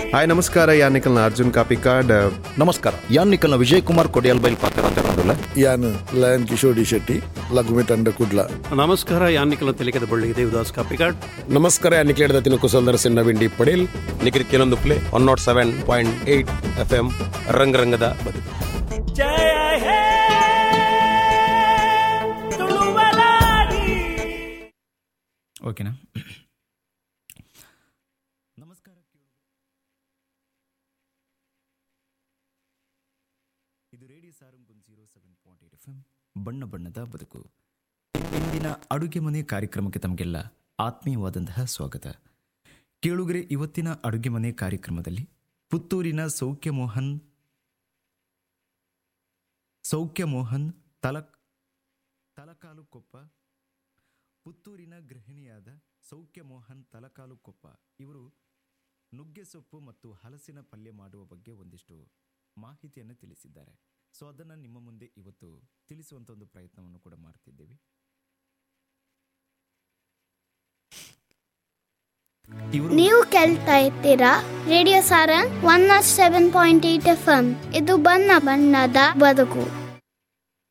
hi ನಮಸ್ಕಾರ ಯಾನಿಕಲ್ನ ಅರ್ಜುನ್ ಕಾಪಿಕಾಡ್ ನಮಸ್ಕಾರ ಯಾನ್ ನಿಖಲ್ನ ವಿಜಯ್ ಕುಮಾರ್ ಕೊಡಿಯಲ್ ಬೈಲ್ ಪಾತ್ರ ಅಂತ ಹೇಳೋದಿಲ್ಲ ಯಾನ್ ಲಯನ್ ಕಿಶೋರ್ ಡಿ ಶೆಟ್ಟಿ ಲಘುಮಿ ತಂಡ ಕುಡ್ಲ ನಮಸ್ಕಾರ ಯಾನಿಕಲ ತೆಲಿಕದ ಬಳ್ಳಿ ದೇವದಾಸ್ ಕಾಪಿಕಾಡ್ ನಮಸ್ಕಾರ ನಿಖಿಲೇಡ್ ದತ್ತಿನ ಕುಸಲ್ದರ್ ಸಿನ್ನ ವಿಂಡಿ ಪಡೇಲ್ ನಿಖಿಲ್ ಕೆಲವೊಂದು play one naught seven point eight F M ರಂಗರಂಗದ ಬದುಕು ಓಕೆನಾ ನಮಸ್ಕಾರ ಇದು ರೇಡಿಯೋ ಸಾರಂಗುನ್ zero seven point eight F M ಬಣ್ಣ ಬಣ್ಣದ ಬದುಕು ಇಂದಿನ ಅಡುಗೆ ಮನೆ ಕಾರ್ಯಕ್ರಮಕ್ಕೆ ತಮಗೆಲ್ಲ ಆತ್ಮೀಯವಾದಂತಹ ಸ್ವಾಗತ ಕೇಳುಗರೆ ಇವತ್ತಿನ ಅಡುಗೆ ಮನೆ ಕಾರ್ಯಕ್ರಮದಲ್ಲಿ ಪುತ್ತೂರಿನ ಸೌಖ್ಯ ಮೋಹನ್ ಸೌಖ್ಯ ಮೋಹನ್ ತಲಕ್ ತಲಕಾಲು ಕೊಪ್ಪ ಪುತ್ತೂರಿನ ಗೃಹಿಣಿಯಾದ ಸೌಖ್ಯ ಮೋಹನ್ ತಲಕಾಲು ಕೊಪ್ಪ ಇವರು ನುಗ್ಗೆ ಸೊಪ್ಪು ಮತ್ತು ಹಲಸಿನ ಪಲ್ಯ ಮಾಡುವ ಬಗ್ಗೆ ಒಂದಿಷ್ಟು ಮಾಹಿತಿಯನ್ನು ತಿಳಿಸಿದ್ದಾರೆ ಸೊ ಅದನ್ನು ನಿಮ್ಮ ಮುಂದೆ ಇವತ್ತು ತಿಳಿಸುವಂಥ ಒಂದು ಪ್ರಯತ್ನವನ್ನು ಕೂಡ ಮಾಡ್ತಿದ್ದೇವೆ ಇವರು ನೀವು ಕೇಳ್ತಾ ಇರ್ತೀರಾ radio Sarang one naught seven point eight F M ಇದು ಬಣ್ಣ ಬಣ್ಣದ ಬದುಕು